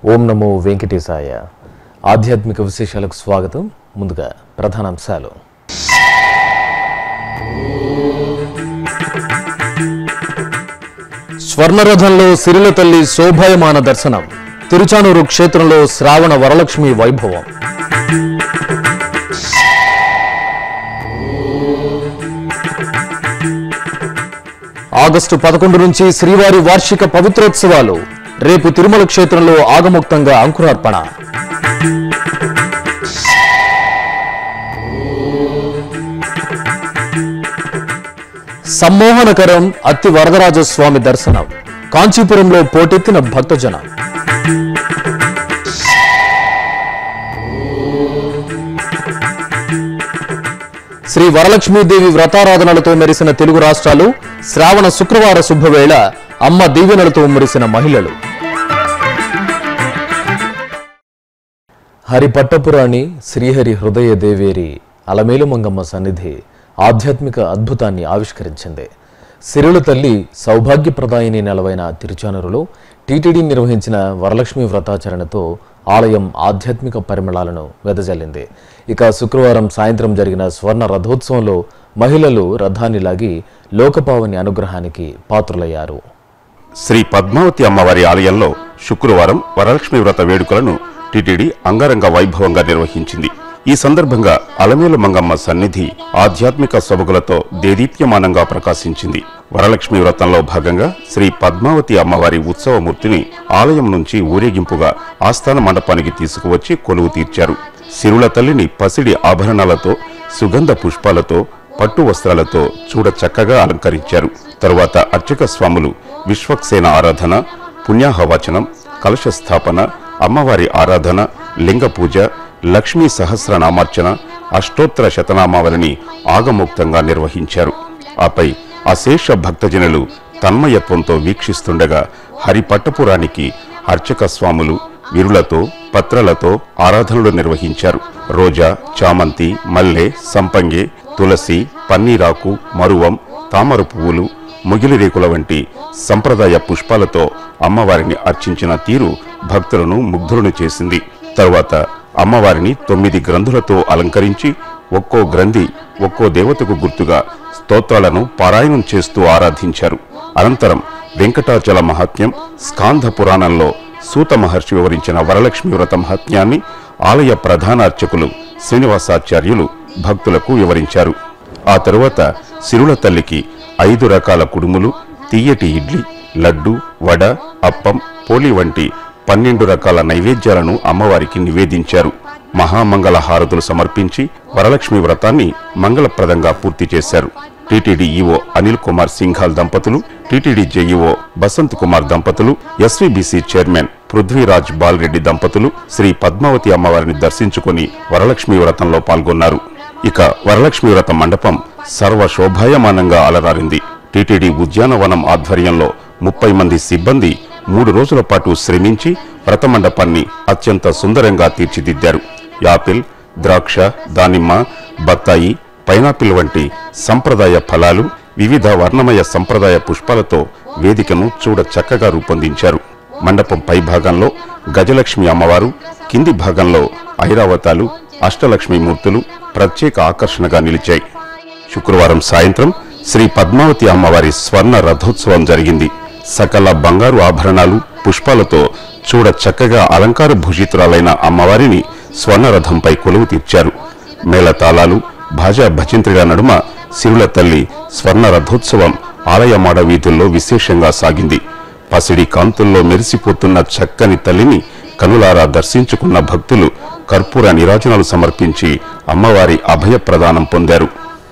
ఓం నమో వెంకటేశాయ ఆధ్యాత్మిక విశేషాలకు స్వాగతం ముందుగా ప్రధానాంశాలు స్వర్ణరథంలో సిరిల తల్లి శోభాయమాన దర్శనం తిరుచానూరు క్షేత్రంలో శ్రావణ వరలక్ష్మి వైభవం ఆగస్టు పదకొండు నుంచి శ్రీవారి వార్షిక పవిత్రోత్సవాలు రేపు తిరుమల క్షేత్రంలో ఆగముక్తంగా అంకురార్పణ సమ్మోహనకరం అత్తి వరదరాజస్వామి దర్శనం కాంచీపురంలో పోటెత్తిన భక్తజనం శ్రీ వరలక్ష్మీదేవి వ్రతారాధనలతో మెరిసిన తెలుగు రాష్ట్రాలు శ్రావణ శుక్రవార శుభవేళ అమ్మ దీవెనలతో మురిసిన మహిళలు హరిపట్టపురాణి శ్రీహరి హృదయ దేవేరి అలమేలు మంగమ్మ సన్నిధి ఆధ్యాత్మిక అద్భుతాన్ని ఆవిష్కరించింది సిరుల తల్లి సౌభాగ్యప్రదాయిని నెలవైన తిరుచానూరులో టీటీడీ నిర్వహించిన వరలక్ష్మి వ్రతాచరణతో ఆలయం ఆధ్యాత్మిక పరిమళాలను వెదజల్లింది ఇక శుక్రవారం సాయంత్రం జరిగిన స్వర్ణ రథోత్సవంలో మహిళలు రథాన్ని లాగి లోకపావని అనుగ్రహానికి పాత్రులయ్యారు శ్రీ పద్మావతి అమ్మవారి ఆలయంలో శుక్రవారం వరలక్ష్మి వ్రత వేడుకలను టిటిడి అంగరంగ వైభవంగా నిర్వహించింది ఈ సందర్భంగా అలమేలు మంగమ్మ సన్నిధి ఆధ్యాత్మిక సొబగులతో దేదీప్యమానంగా ప్రకాశించింది వరలక్ష్మి వ్రతంలో భాగంగా శ్రీ పద్మావతి అమ్మవారి ఉత్సవమూర్తిని ఆలయం నుంచి ఊరేగింపుగా ఆస్థాన మండపానికి తీసుకువచ్చి కొలువు తీర్చారు సిరుల తల్లిని పసిడి ఆభరణాలతో సుగంధ పుష్పాలతో పట్టు వస్త్రాలతో చూడ చక్కగా అలంకరించారు తరువాత అర్చక స్వాములు విశ్వక్సేన ఆరాధన పుణ్యాహవచనం కలశ స్థాపన అమ్మవారి ఆరాధన లింగ పూజ లక్ష్మీ సహస్రనామార్చన అష్టోత్తర శతనామావళిని ఆగమోక్తంగా నిర్వహించారు ఆపై అశేష భక్తజనులు తన్మయత్వంతో వీక్షిస్తుండగా హరిపట్టపురానికి అర్చక స్వాములు విరులతో పత్రలతో ఆరాధనలు నిర్వహించారు రోజా చామంతి మల్లె సంపంగే తులసి పన్నీరాకు మరువం తామర పువ్వులు ముగిలి రేకుల వంటి సంప్రదాయ పుష్పాలతో అమ్మవారిని అర్చించిన తీరు భక్తులను ముగ్ధులను చేసింది తరువాత అమ్మవారిని తొమ్మిది గ్రంథులతో అలంకరించి ఒక్కో గ్రంథి ఒక్కో దేవతకు గుర్తుగా స్తోత్రాలను పారాయణం చేస్తూ ఆరాధించారు అనంతరం వెంకటాచల మహాత్మ్యం స్కాంధ పురాణంలో సూత మహర్షి వివరించిన వరలక్ష్మి వ్రత మహాత్మ్యాన్ని ఆలయ ప్రధాన అర్చకులు శ్రీనివాసాచార్యులు భక్తులకు వివరించారు ఆ తరువాత సిరుల తల్లికి ఐదు రకాల కుడుములు తీయటి ఇడ్లీ లడ్డు వడ అప్పం పోలి వంటి పన్నెండు రకాల నైవేద్యాలను అమ్మవారికి నివేదించారు మహామంగళ హారతులు సమర్పించి వరలక్ష్మి వ్రతాన్ని మంగళప్రదంగా పూర్తి చేశారు టీటీడీ ఈవో అనిల్ కుమార్ సింఘాల్ దంపతులు టీటీడీ జేఈఓ బసంత్ కుమార్ దంపతులు ఎస్వీబీసీ చైర్మన్ పృథ్వీరాజ్ బాల్రెడ్డి దంపతులు శ్రీ పద్మావతి అమ్మవారిని దర్శించుకుని వరలక్ష్మి వ్రతంలో పాల్గొన్నారు ఇక వరలక్ష్మి వ్రత మండపం సర్వ శోభాయమానంగా అలరారింది టీటీడీ ఉద్యానవనం ఆధ్వర్యంలో ముప్పై మంది సిబ్బంది మూడు రోజుల పాటు శ్రమించి వ్రత మండపాన్ని అత్యంత సుందరంగా తీర్చిదిద్దారు యాపిల్ ద్రాక్ష దానిమ్మ బత్తాయి పైనాపిల్ వంటి సంప్రదాయ ఫలాలు వివిధ వర్ణమయ సంప్రదాయ పుష్పాలతో వేదికను చూడ చక్కగా రూపొందించారు మండపం పై భాగంలో గజలక్ష్మి అమ్మవారు కింది భాగంలో ఐరావతాలు అష్టలక్ష్మి మూర్తులు ప్రత్యేక ఆకర్షణగా నిలిచాయి శుక్రవారం సాయంత్రం శ్రీ పద్మావతి అమ్మవారి స్వర్ణ రథోత్సవం జరిగింది సకల బంగారు ఆభరణాలు పుష్పాలతో చూడ చక్కగా అలంకార భూషితురాలైన అమ్మవారిని స్వర్ణ రథంపై కొలువు తీర్చారు మేళతాళాలు భాజా భజంత్రిల నడుమ సిరుల తల్లి స్వర్ణ రథోత్సవం ఆలయమాడ వీధుల్లో విశేషంగా సాగింది పసిడి కాంతుల్లో మెరిసిపోతున్న చక్కని తల్లిని కనులారా దర్శించుకున్న భక్తులు కర్పూర నిరాజనాలు సమర్పించి అమ్మవారి అభయ ప్రదానం పొందారు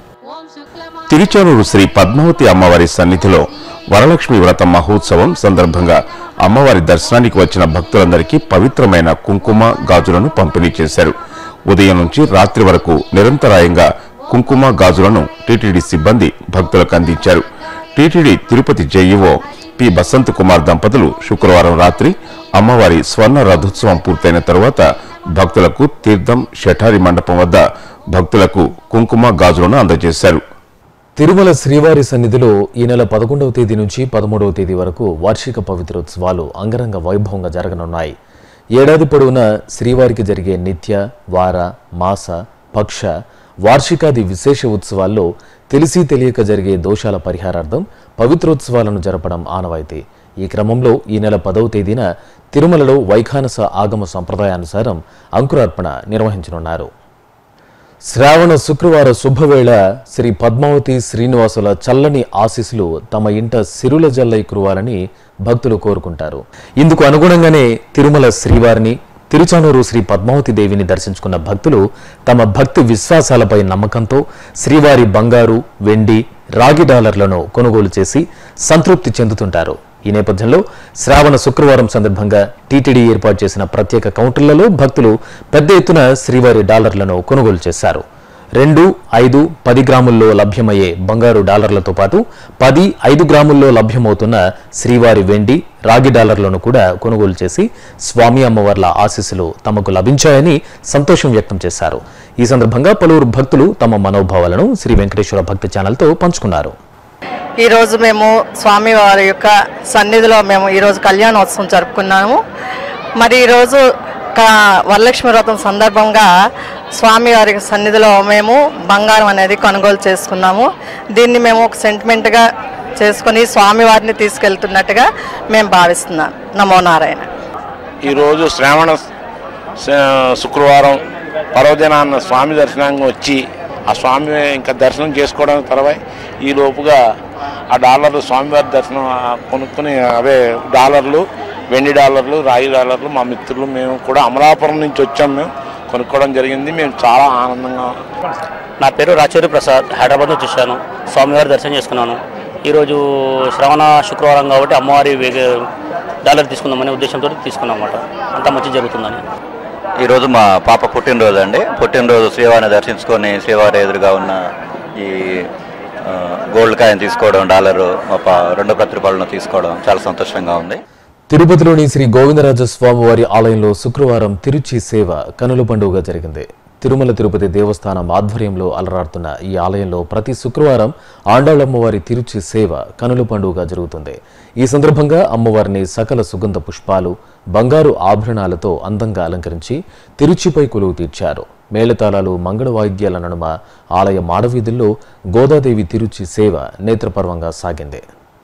తిరుచానూరు శ్రీ పద్మావతి అమ్మవారి సన్నిధిలో వరలక్ష్మి వ్రత మహోత్సవం సందర్భంగా అమ్మవారి దర్శనానికి వచ్చిన భక్తులందరికీ పవిత్రమైన కుంకుమ గాజులను పంపిణీ చేశారు ఉదయం నుంచి రాత్రి వరకు నిరంతరాయంగా కుంకుమ గాజులను టీటీడీ సిబ్బంది భక్తులకు అందించారు TTD Tirupati JEO P Basant Kumar దంపతులు శుక్రవారం రాత్రి అమ్మవారి స్వర్ణ రథోత్సవం పూర్తయిన తరువాత భక్తులకు తీర్థం షఠారి మండపం వద్ద భక్తులకు కుంకుమ గాజులను అందజేశారు తిరుమల శ్రీవారి సన్నిధిలో ఈ నెల పదకొండవ తేదీ నుంచి పదమూడవ తేదీ వరకు వార్షిక పవిత్రోత్సవాలు అంగరంగ వైభవంగా జరగనున్నాయి ఏడాది పొడవునా శ్రీవారికి జరిగే నిత్య వార మాస పక్ష వార్షికాది విశేష ఉత్సవాల్లో తెలిసి తెలియక జరిగే దోషాల పరిహారార్థం పవిత్రోత్సవాలను జరపడం ఆనవాయితీ ఈ క్రమంలో ఈ నెల పదవ తేదీన తిరుమలలో వైఖానస ఆగమ సంప్రదాయానుసారం అంకురార్పణ నిర్వహించనున్నారు శ్రావణ శుక్రవార శుభవేళ శ్రీ పద్మావతి శ్రీనివాసుల చల్లని ఆశీస్సులు తమ ఇంట సిరుల జల్లై కురవాలని భక్తులు కోరుకుంటారు ఇందుకు అనుగుణంగానే తిరుమల శ్రీవారిని తిరుచానూరు శ్రీ పద్మావతి దేవిని దర్శించుకున్న భక్తులు తమ భక్తి విశ్వాసాలపై నమ్మకంతో శ్రీవారి బంగారు వెండి రాగి డాలర్లను కొనుగోలు చేసి సంతృప్తి చెందుతుంటారు ఈ నేపథ్యంలో శ్రావణ శుక్రవారం సందర్భంగా టీటీడీ ఏర్పాటు చేసిన ప్రత్యేక కౌంటర్లలో భక్తులు పెద్ద ఎత్తున శ్రీవారి డాలర్లను కొనుగోలు చేశారు రెండు ఐదు పది గ్రాముల్లో లభ్యమయ్యే బంగారు డాలర్లతో పాటు పది ఐదు గ్రాముల్లో లభ్యమవుతున్న శ్రీవారి వెండి రాగి డాలర్లను కూడా కొనుగోలు చేసి స్వామి అమ్మవార్ల ఆశీస్సులు తమకు లభించాయని సంతోషం వ్యక్తం చేశారు ఈ సందర్భంగా పలువురు భక్తులు తమ మనోభావాలను శ్రీ వెంకటేశ్వర భక్తి ఛానల్తో పంచుకున్నారు ఈరోజు మేము స్వామి వారి యొక్క సన్నిధిలో మేము ఈరోజు కళ్యాణోత్సవం జరుపుకున్నాము మరి ఈరోజు క- వరలక్ష్మి వ్రతం సందర్భంగా స్వామి వారి సన్నిధిలో మేము బంగారం అనేది కొనుగోలు చేసుకున్నాము దీన్ని మేము ఒక సెంటిమెంట్గా చేసుకొని స్వామి వారిని తీసుకెళ్తున్నట్టుగా మేము భావిస్తున్నాం నమో నారాయణ ఈరోజు శ్రావణ శ- శుక్రవారం పర్వదినాన్న స్వామి దర్శనానికి వచ్చి ఆ స్వామి ఇంకా దర్శనం చేసుకోవడం తర్వాత ఈ లోపుగా ఆ డాలర్లు స్వామివారి దర్శనం ఆ, కొనుక్కుని అవే డాలర్లు వెండి డాలర్లు రాయి డాలర్లు మా మిత్రులు మేము కూడా అమలాపురం నుంచి వచ్చాం మేము కొనుక్కోవడం జరిగింది మేము చాలా ఆనందంగా నా పేరు రాచేరు ప్రసాద్ హైదరాబాద్ నుంచి వచ్చాను స్వామివారి దర్శనం చేసుకున్నాను ఈరోజు శ్రవణ శుక్రవారం కాబట్టి అమ్మవారి వేగ డాలర్ తీసుకుందామనే ఉద్దేశంతో తీసుకున్నాం అన్నమాట అంతా మంచి జరుగుతుందని ఈరోజు మా పాప పుట్టినరోజు అండి పుట్టినరోజు శ్రీవారిని దర్శించుకొని శ్రీవారి ఎదురుగా ఉన్న ఈ ఆ, గోల్డ్ కాయిన్ తీసుకోవడం డాలరు మా పా రెండో ప్రతిపాలను తీసుకోవడం చాలా సంతోషంగా ఉంది తిరుపతిలోని శ్రీ గోవిందరాజ స్వామివారి ఆలయంలో శుక్రవారం తిరుచి సేవ కనుల పండుగ జరిగింది తిరుమల తిరుపతి దేవస్థానం ఆధ్వర్యంలో అలరాడుతున్న ఈ ఆలయంలో ప్రతి శుక్రవారం ఆండాళ్ళమ్మవారి తిరుచి సేవ కనుల పండుగ జరుగుతుంది ఈ సందర్భంగా అమ్మవారిని సకల సుగంధ పుష్పాలు బంగారు ఆభరణాలతో అందంగా అలంకరించి తిరుచిపై కొలువు తీర్చారు మేళతాళాలు మంగళ వాయిద్యాల నడుమ ఆలయ మాడవీధుల్లో గోదాదేవి తిరుచి సేవ నేత్రపర్వంగా సాగింది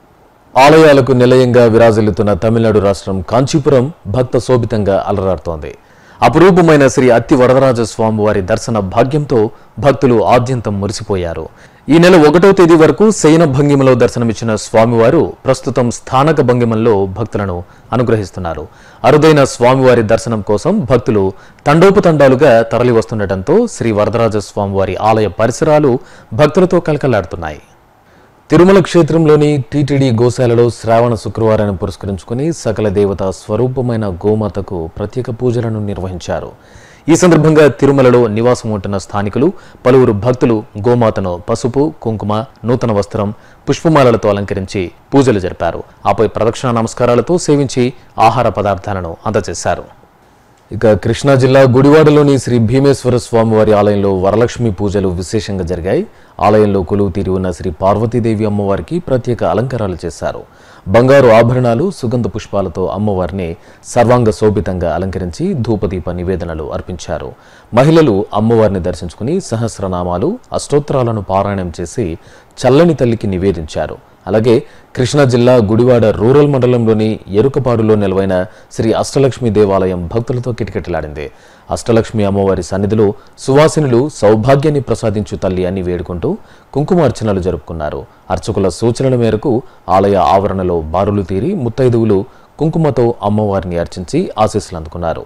ఆలయాలకు నిలయంగా విరాజిల్లుతున్న తమిళనాడు రాష్ట్రం కాంచీపురం భక్త శోభితంగా అలరాడుతోంది అపురూపమైన శ్రీ అత్తి వరదరాజ స్వామి వారి దర్శన భాగ్యంతో భక్తులు ఆద్యంతం మురిసిపోయారు ఈ నెల ఒకటో తేదీ వరకు శయన భంగిమలో దర్శనమిచ్చిన స్వామివారు ప్రస్తుతం స్థానక భంగిమల్లో భక్తులను అనుగ్రహిస్తున్నారు అరుదైన స్వామివారి దర్శనం కోసం భక్తులు తండోపతండాలుగా తరలి వస్తుండటంతో శ్రీ వరదరాజ స్వామివారి ఆలయ పరిసరాలు భక్తులతో కలకలాడుతున్నాయి తిరుమల క్షేత్రంలోని టీటీడీ గోశాలలో శ్రావణ శుక్రవారాన్ని పురస్కరించుకుని సకల దేవత స్వరూపమైన గోమాతకు ప్రత్యేక పూజలను నిర్వహించారు ఈ సందర్భంగా తిరుమలలో నివాసం ఉంటున్న స్థానికులు పలువురు భక్తులు గోమాతను పసుపు కుంకుమ నూతన వస్త్రం పుష్పమాలలతో అలంకరించి పూజలు జరిపారు ఆపై ప్రదక్షిణ నమస్కారాలతో సేవించి ఆహార పదార్థాలను అందజేశారు ఇక కృష్ణా జిల్లా గుడివాడలోని శ్రీ భీమేశ్వర స్వామివారి ఆలయంలో వరలక్ష్మి పూజలు విశేషంగా జరిగాయి ఆలయంలో కొలువు తీరి ఉన్న శ్రీ పార్వతీదేవి అమ్మవారికి ప్రత్యేక అలంకారాలు చేశారు బంగారు ఆభరణాలు సుగంధ పుష్పాలతో అమ్మవారిని సర్వాంగ శోభితంగా అలంకరించి ధూపదీప నివేదనలు అర్పించారు మహిళలు అమ్మవారిని దర్శించుకుని సహస్రనామాలు అష్టోత్తరాలను పారాయణం చేసి చల్లని తల్లికి నివేదించారు అలాగే కృష్ణా జిల్లా గుడివాడ రూరల్ మండలంలోని ఎరుకపాడులో నిలవైన శ్రీ అష్టలక్ష్మి దేవాలయం భక్తులతో కిటకిటలాడింది అష్టలక్ష్మి అమ్మవారి సన్నిధిలో సువాసినులు సౌభాగ్యాన్ని ప్రసాదించు తల్లి అని వేడుకుంటూ కుంకుమార్చనలు జరుపుకున్నారు అర్చకుల సూచనల మేరకు ఆలయ ఆవరణలో బారులు తీరి ముత్తైదువులు కుంకుమతో అమ్మవారిని అర్చించి ఆశీస్సులు అందుకున్నారు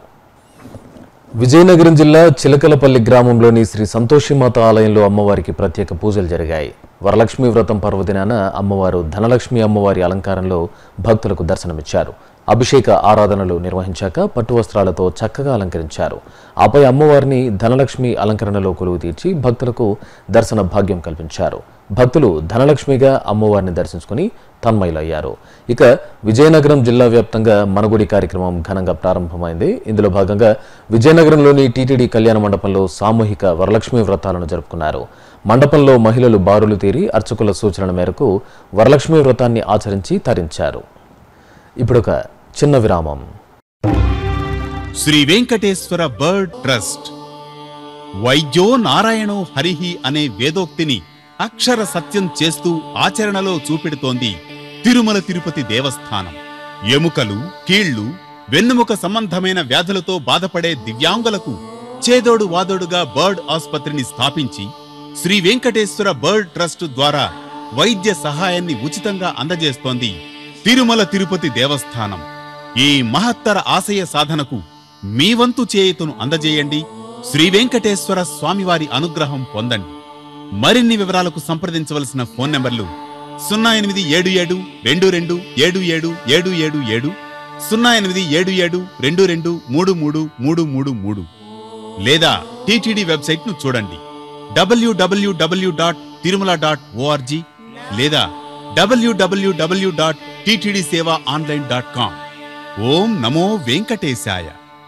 విజయనగరం జిల్లా చిలకలపల్లి గ్రామంలోని శ్రీ సంతోషిమాత ఆలయంలో అమ్మవారికి ప్రత్యేక పూజలు జరిగాయి వరలక్ష్మి వ్రతం పర్వదినాన అమ్మవారు ధనలక్ష్మి అమ్మవారి అలంకారంలో భక్తులకు దర్శనమిచ్చారు అభిషేక ఆరాధనలు నిర్వహించాక పట్టు వస్త్రాలతో చక్కగా అలంకరించారు ఆపై అమ్మవారిని ధనలక్ష్మి అలంకరణలో కొలువు తీర్చి భక్తులకు దర్శన భాగ్యం కల్పించారు భక్తులు ధనలక్ష్మిగా అమ్మవారిని దర్శించుకుని తన్మయులయ్యారు ఇక విజయనగరం జిల్లా వ్యాప్తంగా మనగుడి కార్యక్రమం ఘనంగా ప్రారంభమైంది ఇందులో భాగంగా విజయనగరంలోని టీటీడీ కళ్యాణ మండపంలో సామూహిక వరలక్ష్మి వ్రతాలను జరుపుకున్నారు మండపంలో మహిళలు బారులు తీరి అర్చకుల సూచనల మేరకు వరలక్ష్మి వ్రతాన్ని ఆచరించి తరించారు ఇప్పుడొక చిన్న విరామం శ్రీ వెంకటేశ్వర బర్డ్ ట్రస్ట్ వైద్యో నారాయణో హరిహి అనే వేదోక్తిని అక్షర సత్యం చేస్తూ ఆచరణలో చూపెడుతోంది తిరుమల తిరుపతి దేవస్థానం ఎముకలు కీళ్లు వెన్నుముక సంబంధమైన వ్యాధులతో బాధపడే దివ్యాంగులకు చేదోడు వాదోడుగా బర్డ్ ఆసుపత్రిని స్థాపించి శ్రీ వెంకటేశ్వర బర్డ్ ట్రస్ట్ ద్వారా వైద్య సహాయాన్ని ఉచితంగా అందజేస్తోంది తిరుమల తిరుపతి దేవస్థానం ఈ మహత్తర ఆశయ సాధనకు మీ వంతు చేయుతును అందజేయండి శ్రీ వెంకటేశ్వర స్వామివారి అనుగ్రహం పొందండి మరిన్ని వివరాలకు సంప్రదించవలసిన ఫోన్ నంబర్లు సున్నా ఎనిమిది ఏడు ఏడు రెండు రెండు ఏడు ఏడు ఏడు ఏడు ఏడు సున్నా ఎనిమిది ఏడు ఏడు రెండు రెండు మూడు మూడు మూడు మూడు మూడు లేదా టీటీడీ వెబ్సైట్ ను చూడండి WWW dot Tirumala dot ORG లేదా డబ్ల్యూడబ్ల్యూడబ్ల్యూ డాట్ టీటీడీ సేవ ఆన్లైన్ డాట్ కామ్ ఓం నమో వెంకటేశాయ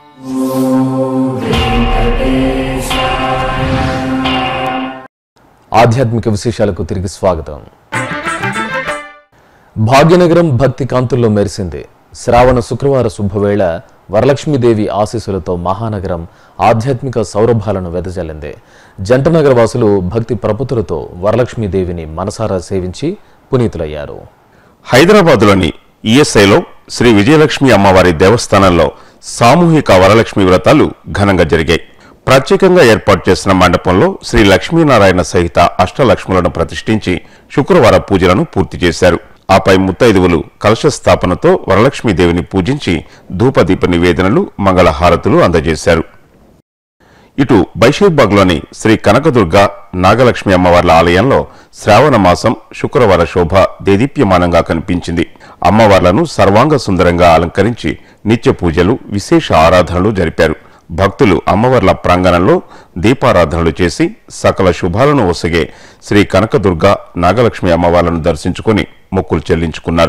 ఆధ్యాత్మిక విశేషాలకు తిరిగి స్వాగతం భాగ్యనగరం భక్తి కాంతుల్లో మెరిసింది శ్రావణ శుక్రవార శుభవేళ వరలక్ష్మీదేవి ఆశీస్సులతో మహానగరం ఆధ్యాత్మిక సౌరభాలను వెదజల్లింది జంటనగర వాసులు భక్తి ప్రపతులతో వరలక్ష్మీదేవిని మనసారా సేవించి పునీతులయ్యారు హైదరాబాదులోని ఈఎస్ఐలో శ్రీ విజయలక్ష్మి అమ్మవారి దేవస్థానంలో సామూహిక వరలక్ష్మి వ్రతాలు ఘనంగా జరిగాయి ప్రత్యేకంగా ఏర్పాటు చేసిన మండపంలో శ్రీ లక్ష్మీనారాయణ సహిత అష్టలక్ష్ములను ప్రతిష్ఠించి శుక్రవార పూజలను పూర్తి చేశారు ఆపై ముత్తైదువులు కలశ స్థాపనతో వరలక్ష్మీదేవిని పూజించి ధూపదీప నివేదనలు మంగళహారతులు అందజేశారు ఇటు బైషీర్బాగ్లోని శ్రీ కనకదుర్గ నాగలక్ష్మి అమ్మవార్ల ఆలయంలో శ్రావణ మాసం శుక్రవార శోభ దేదీప్యమానంగా కనిపించింది అమ్మవార్లను సర్వాంగ సుందరంగా అలంకరించి నిత్య పూజలు విశేష ఆరాధనలు జరిపారు భక్తులు అమ్మవార్ల ప్రాంగణంలో దీపారాధనలు చేసి సకల శుభాలను ఒసగే శ్రీ కనకదుర్గ నాగలక్ష్మి అమ్మవార్లను దర్శించుకుని మొక్కులు చెల్లించుకున్నారు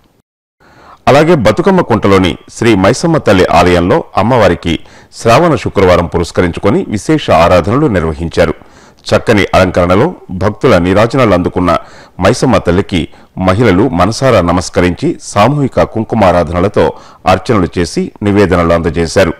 అలాగే బతుకమ్మ కుంటలోని శ్రీ మైసమ్మ తల్లి ఆలయంలో అమ్మవారికి శ్రావణ శుక్రవారం పురస్కరించుకొని విశేష ఆరాధనలు నిర్వహించారు చక్కని అలంకరణలో భక్తుల నీరాజనాలు అందుకున్న మైసమ్మ తల్లికి మహిళలు మనసారా నమస్కరించి సామూహిక కుంకుమారాధనలతో అర్చనలు చేసి నివేదనలు అందజేశారు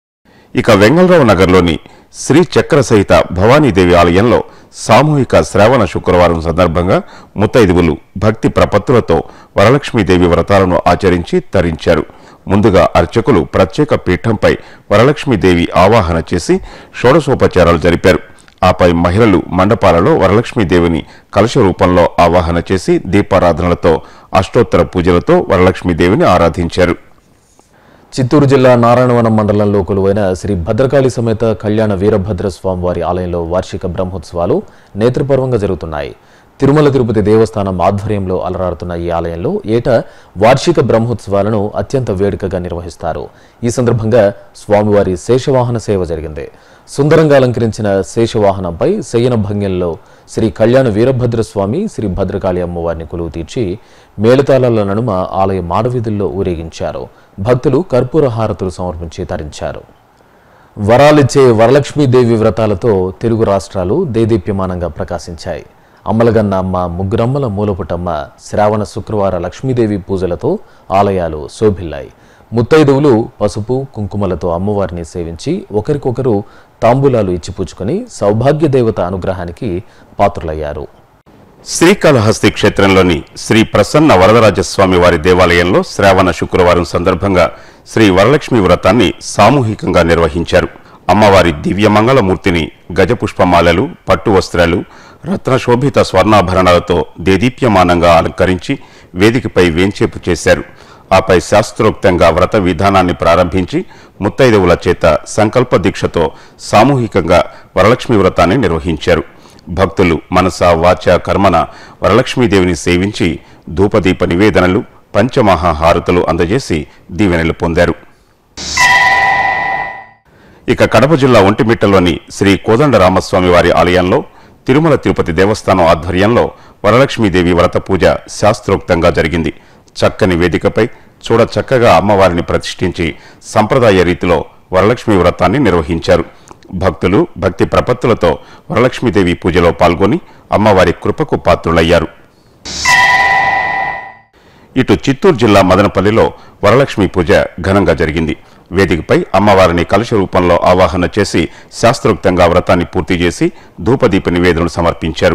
ఇక వెంగళరావు నగర్లోని శ్రీ చక్ర సహిత భవానీదేవి ఆలయంలో సామూహిక శ్రావణ శుక్రవారం సందర్భంగా ముత్తైదువులు భక్తి ప్రపత్తులతో వరలక్ష్మీదేవి వ్రతాలను ఆచరించి తరించారు ముందుగా అర్చకులు ప్రత్యేక పీఠంపై వరలక్ష్మీదేవి ఆవాహన చేసి షోడశోపచారాలు జరిపారు ఆపై మహిళలు మండపాలలో వరలక్ష్మీదేవిని కలశ రూపంలో ఆవాహన చేసి దీపారాధనలతో అష్టోత్తర పూజలతో వరలక్ష్మీదేవిని ఆరాధించారు చిత్తూరు జిల్లా నారాయణవనం మండలంలో కొలువైన శ్రీ భద్రకాళి సమేత కళ్యాణ వీరభద్ర స్వామి వారి ఆలయంలో వార్షిక బ్రహ్మోత్సవాలు నేత్రపర్వంగా జరుగుతున్నాయి తిరుమల తిరుపతి దేవస్థానం ఆధ్వర్యంలో అలరాడుతున్న ఈ ఆలయంలో ఏటా వార్షిక బ్రహ్మోత్సవాలను అత్యంత వేడుకగా నిర్వహిస్తారు ఈ సందర్భంగా స్వామివారి శేషవాహన సేవ జరిగింది సుందరంగా అలంకరించిన శేషవాహనంపై శయన భంగ్యంలో శ్రీ కళ్యాణ వీరభద్ర స్వామి శ్రీ భద్రకాళి అమ్మవారిని కొలువు తీర్చి మేళతాళాల నడుమ ఆలయ మాడవీధుల్లో ఊరేగించారు భక్తులు కర్పూర హారతులు సమర్పించి తరించారు వరాలిచ్చే వరలక్ష్మీదేవి వ్రతాలతో తెలుగు రాష్ట్రాలు దేదీప్యమానంగా ప్రకాశించాయి అమ్మలగన్న అమ్మ ముగ్గురమ్మల మూలపుటమ్మ శ్రావణ శుక్రవార లక్ష్మీదేవి పూజలతో ఆలయాలు శోభిల్లాయి ముత్తైదువులు పసుపు కుంకుమలతో అమ్మవారిని సేవించి ఒకరికొకరు తాంబూలాలు ఇచ్చిపుచ్చుకొని సౌభాగ్య దేవత అనుగ్రహానికి పాత్రులయ్యారు శ్రీకాళహస్తి క్షేత్రంలోని శ్రీ ప్రసన్న వరదరాజస్వామి వారి దేవాలయంలో శ్రావణ శుక్రవారం సందర్భంగా శ్రీ వరలక్ష్మి వ్రతాన్ని సామూహికంగా నిర్వహించారు అమ్మవారి దివ్యమంగళమూర్తిని గజపుష్పమాలలు పట్టు వస్త్రాలు రత్నశోభిత స్వర్ణాభరణాలతో దేదీప్యమానంగా అలంకరించి వేదికపై వేంచేపు చేశారు ఆపై శాస్త్రోక్తంగా వ్రత విధానాన్ని ప్రారంభించి ముత్తైదవుల చేత సంకల్ప దీక్షతో సామూహికంగా వరలక్ష్మి వ్రతాన్ని నిర్వహించారు భక్తులు మనస వాచ కర్మన వరలక్ష్మీదేవిని సేవించి ధూపదీప నివేదనలు పంచమహాహారతులు అందజేసి దీవెనలు పొందారు ఇక కడప జిల్లా ఒంటిమిట్టలోని శ్రీ కోదండరామస్వామి వారి ఆలయంలో తిరుమల తిరుపతి దేవస్థానం ఆధ్వర్యంలో వరలక్ష్మీదేవి వ్రత పూజ శాస్త్రోక్తంగా జరిగింది చక్కని వేదికపై చూడ చక్కగా అమ్మవారిని ప్రతిష్ఠించి సంప్రదాయ రీతిలో వరలక్ష్మి వ్రతాన్ని నిర్వహించారు భక్తులు భక్తి ప్రపత్తులతో వరలక్ష్మీదేవి పూజలో పాల్గొని అమ్మవారి కృపకు పాత్రులయ్యారు ఇటు చిత్తూరు జిల్లా మదనపల్లిలో వరలక్ష్మి పూజ ఘనంగా జరిగింది వేదికపై అమ్మవారిని కలశ రూపంలో ఆవాహన చేసి శాస్త్రోక్తంగా వ్రతాన్ని పూర్తి చేసి ధూపదీప నివేదనలు సమర్పించారు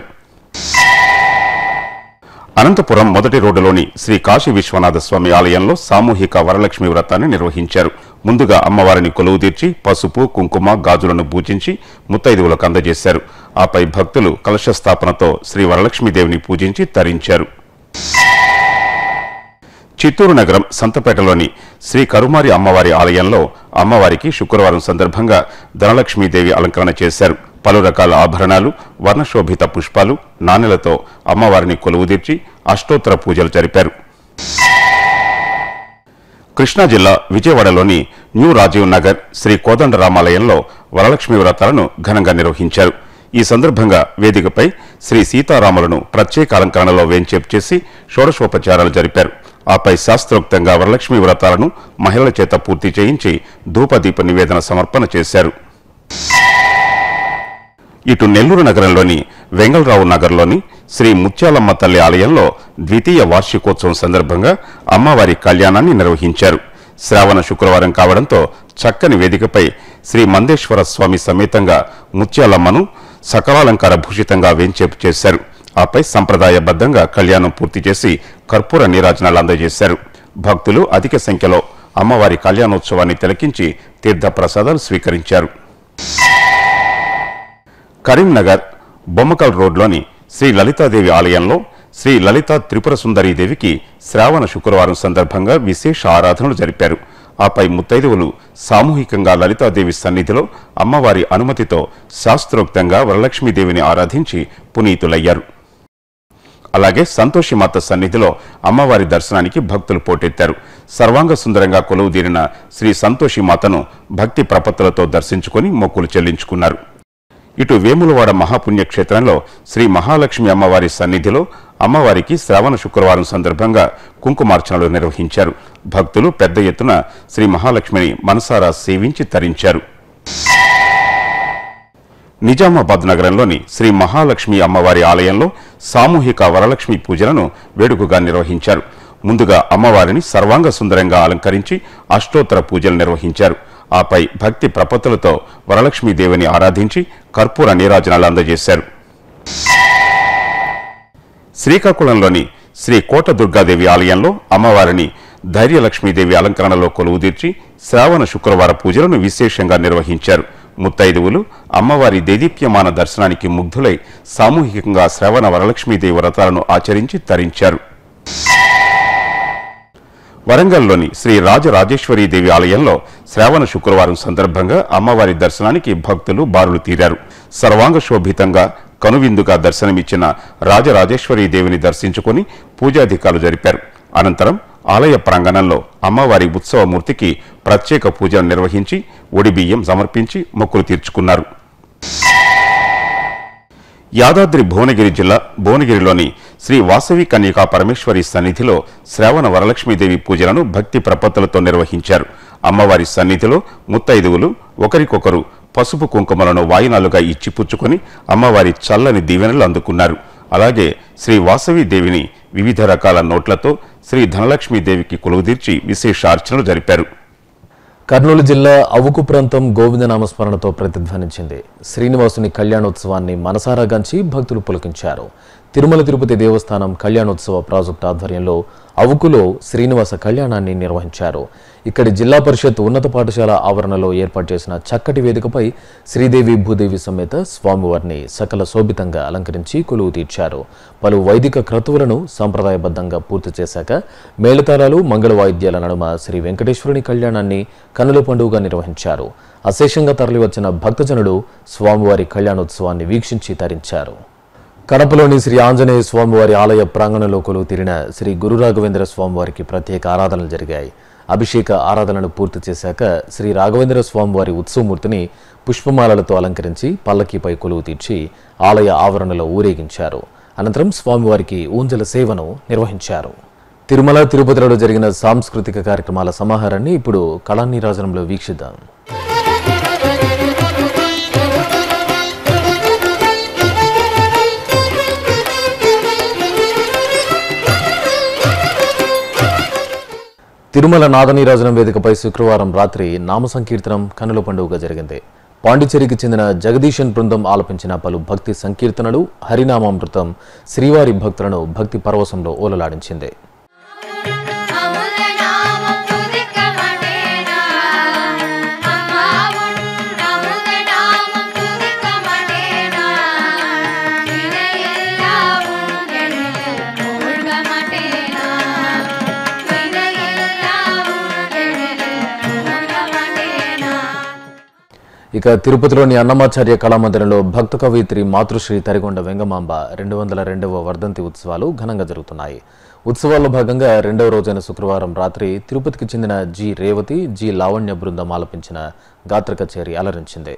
అనంతపురం మొదటి రోడ్డులోని శ్రీ కాశీ విశ్వనాథ స్వామి ఆలయంలో సామూహిక వరలక్ష్మి వ్రతాన్ని నిర్వహించారు ముందుగా అమ్మవారిని కొలువు తీర్చి పసుపు కుంకుమ గాజులను పూజించి ముత్తైదువులకు అందజేశారు ఆపై భక్తులు కలశ స్థాపనతో శ్రీ వరలక్ష్మీదేవిని పూజించి తరించారు చిత్తూరు నగరం సంతపేటలోని శ్రీ కరుమారి అమ్మవారి ఆలయంలో అమ్మవారికి శుక్రవారం సందర్భంగా ధనలక్ష్మీదేవి అలంకరణ చేశారు పలు రకాల ఆభరణాలు వర్ణశోభిత పుష్పాలు నాణెలతో అమ్మవారిని కొలువుదీర్చి అష్టోత్తర పూజలు జరిపారు కృష్ణా జిల్లా విజయవాడలోని న్యూ రాజీవ్ నగర్ శ్రీ కోదండరామాలయంలో వరలక్ష్మి వ్రతాలను ఘనంగా నిర్వహించారు ఈ సందర్భంగా వేదికపై శ్రీ సీతారాములను ప్రత్యేక అలంకరణలో వేంచేపు చేసి షోడశోపచారాలు జరిపారు ఆపై శాస్త్రోక్తంగా వరలక్ష్మి వ్రతాలను మహిళల చేత పూర్తి చేయించి ధూపదీప నివేదన సమర్పణ చేశారు ఇటు నెల్లూరు నగరంలోని వెంగళరావు నగర్లోని శ్రీ ముత్యాలమ్మ తల్లి ఆలయంలో ద్వితీయ వార్షికోత్సవం సందర్భంగా అమ్మవారి కళ్యాణాన్ని నిర్వహించారు శ్రావణ శుక్రవారం కావడంతో చక్కని వేదికపై శ్రీ మందేశ్వర స్వామి సమేతంగా ముత్యాలమ్మను సకలాలంకార భూషితంగా వేంచేపు చేశారు ఆపై సంప్రదాయబద్ధంగా కళ్యాణం పూర్తి చేసి కర్పూర నీరాజనాలు అందజేశారు భక్తులు అధిక సంఖ్యలో అమ్మవారి కళ్యాణోత్సవాన్ని తిలకించి తీర్థ ప్రసాదాలు స్వీకరించారు కరీంనగర్ బొమ్మకల్ రోడ్లోని శ్రీ లలితాదేవి ఆలయంలో శ్రీ లలిత త్రిపుర సుందరీదేవికి శ్రావణ శుక్రవారం సందర్భంగా విశేష ఆరాధనలు జరిపారు ఆపై ముత్తైదువులు సామూహికంగా లలితాదేవి సన్నిధిలో అమ్మవారి అనుమతితో శాస్త్రోక్తంగా వరలక్ష్మీదేవిని ఆరాధించి పునీతులయ్యారు అలాగే సంతోషిమాత సన్నిధిలో అమ్మవారి దర్శనానికి భక్తులు పోటెత్తారు సర్వాంగ సుందరంగా కొలువుదీరిన శ్రీ సంతోషిమాతను భక్తి ప్రపత్తులతో దర్శించుకొని మొక్కులు చెల్లించుకున్నారు ఇటు వేములవాడ మహాపుణ్యక్షేత్రంలో శ్రీ మహాలక్ష్మి అమ్మవారి సన్నిధిలో అమ్మవారికి శ్రావణ శుక్రవారం సందర్భంగా కుంకుమార్చనలు నిర్వహించారు భక్తులు పెద్ద ఎత్తున శ్రీ మహాలక్ష్మిని మనసారా సేవించి తరించారు నిజామాబాద్ నగరంలోని శ్రీ మహాలక్ష్మి అమ్మవారి ఆలయంలో సామూహిక వరలక్ష్మి పూజలను వేడుకగా నిర్వహించారు ముందుగా అమ్మవారిని సర్వాంగ సుందరంగా అలంకరించి అష్టోత్తర పూజలు నిర్వహించారు ఆపై భక్తి ప్రపత్తులతో వరలక్ష్మీదేవిని ఆరాధించి కర్పూర నీరాజనాలు అందజేశారు శ్రీకాకుళంలోని శ్రీ కోట దుర్గాదేవి ఆలయంలో అమ్మవారిని ధైర్యలక్ష్మీదేవి అలంకరణలో కొలువుదీర్చి శ్రావణ శుక్రవార పూజలను విశేషంగా నిర్వహించారు ముత్తైదువులు అమ్మవారి దేదీప్యమాన దర్శనానికి ముగ్ధులై సామూహికంగా శ్రవణ వరలక్ష్మీదేవి వ్రతాలను ఆచరించి తరించారు వరంగల్లోని శ్రీ రాజరాజేశ్వరీదేవి ఆలయంలో శ్రావణ శుక్రవారం సందర్భంగా అమ్మవారి దర్శనానికి భక్తులు బారులు తీరారు సర్వాంగ శోభితంగా కనువిందుగా దర్శనమిచ్చిన రాజరాజేశ్వరీదేవిని దర్శించుకుని పూజాధికారులు జరిపారు అనంతరం ఆలయ ప్రాంగణంలో అమ్మవారి ఉత్సవమూర్తికి ప్రత్యేక పూజలు నిర్వహించి ఒడిబియ్యం సమర్పించి మొక్కులు తీర్చుకున్నారు యాదాద్రి భువనగిరి జిల్లా భువనగిరిలోని శ్రీ వాసవి కన్యకా పరమేశ్వరి సన్నిధిలో శ్రావణ వరలక్ష్మీదేవి పూజలను భక్తి ప్రపత్తులతో నిర్వహించారు అమ్మవారి సన్నిధిలో ముత్తైదువులు ఒకరికొకరు పసుపు కుంకుమలను వాయినాలుగా ఇచ్చిపుచ్చుకొని అమ్మవారి చల్లని దీవెనలు అందుకున్నారు అలాగే శ్రీ వాసవి దేవిని వివిధ రకాల నోట్లతో శ్రీ ధనలక్ష్మీదేవికి కొలువుదీర్చి విశేష అర్చనలు జరిపారు కర్నూలు జిల్లా అవుకు ప్రాంతం గోవిందనామస్మరణతో ప్రతిధ్వనించింది శ్రీనివాసుని కళ్యాణోత్సవాన్ని మనసారా గంచి భక్తులు పులకించారు తిరుమల తిరుపతి దేవస్థానం కళ్యాణోత్సవ ప్రాజెక్టు ఆధ్వర్యంలో అవుకులో శ్రీనివాస కళ్యాణాన్ని నిర్వహించారు ఇక్కడి జిల్లా పరిషత్ ఉన్నత పాఠశాల ఆవరణలో ఏర్పాటు చేసిన చక్కటి వేదికపై శ్రీదేవి భూదేవి సమేత స్వామివారిని సకల శోభితంగా అలంకరించి కొలువు తీర్చారు పలు వైదిక క్రతువులను సాంప్రదాయబద్ధంగా పూర్తి చేశాక మేళతాళాలు మంగళ వాయిద్యాల నడుమ శ్రీ వెంకటేశ్వరుని కళ్యాణాన్ని కనుల పండుగగా నిర్వహించారు అశేషంగా తరలివచ్చిన భక్తజనులు స్వామివారి కళ్యాణోత్సవాన్ని వీక్షించి తరించారు కడపలోని శ్రీ ఆంజనేయ స్వామివారి ఆలయ ప్రాంగణంలో కొలువు తీరిన శ్రీ గురు రాఘవేంద్ర స్వామివారికి ప్రత్యేక ఆరాధనలు జరిగాయి అభిషేక ఆరాధనను పూర్తి చేశాక శ్రీ రాఘవేంద్ర స్వామివారి ఉత్సవమూర్తిని పుష్పమాలలతో అలంకరించి పల్లకీపై కొలువు తీర్చి ఆలయ ఆవరణలో ఊరేగించారు అనంతరం స్వామివారికి ఊంజల సేవను నిర్వహించారు తిరుమల తిరుపతిలో జరిగిన సాంస్కృతిక కార్యక్రమాల సమాహారాన్ని ఇప్పుడు కళానీరాజనంలో వీక్షిద్దాం తిరుమల నాదనీరాజనం వేదికపై శుక్రవారం రాత్రి నామ సంకీర్తనం కనుల పండుగగా జరిగింది పాండిచేరికి చెందిన జగదీశన్ బృందం ఆలపించిన పలు భక్తి సంకీర్తనలు హరినామామృతం శ్రీవారి భక్తులను భక్తి పరవశంలో ఓలలాడించింది అముదనామం తుదికమనేనా అమ్మావున్ అముదనామం తుదికమనేనా వినయెల్లావున్ గెడెల మూల్గమటేనా వినయెల్లావున్ గెడెల మూల్గమటేనా ఇక తిరుపతిలోని అన్నమాచార్య కళామందిరంలో భక్త కవయిత్రి మాతృశ్రీ తరిగొండ వెంగమాంబ రెండు వందల రెండవ వర్ధంతి ఉత్సవాలు ఘనంగా జరుగుతున్నాయి ఉత్సవాల్లో భాగంగా రెండవ రోజైన శుక్రవారం రాత్రి తిరుపతికి చెందిన జి రేవతి జి లావణ్య బృందం ఆలపించిన గాత్ర కచేరి అలరించింది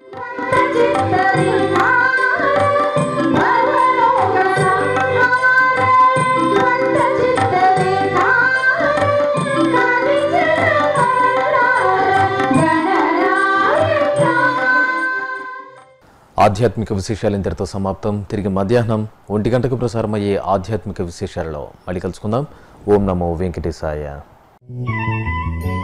ఆధ్యాత్మిక విశేషాలు ఇంతటితో సమాప్తం తిరిగి మధ్యాహ్నం ఒంటి గంటకు ప్రసారమయ్యే ఆధ్యాత్మిక విశేషాలలో మళ్ళీ కలుసుకుందాం ఓం నమో వెంకటేశాయ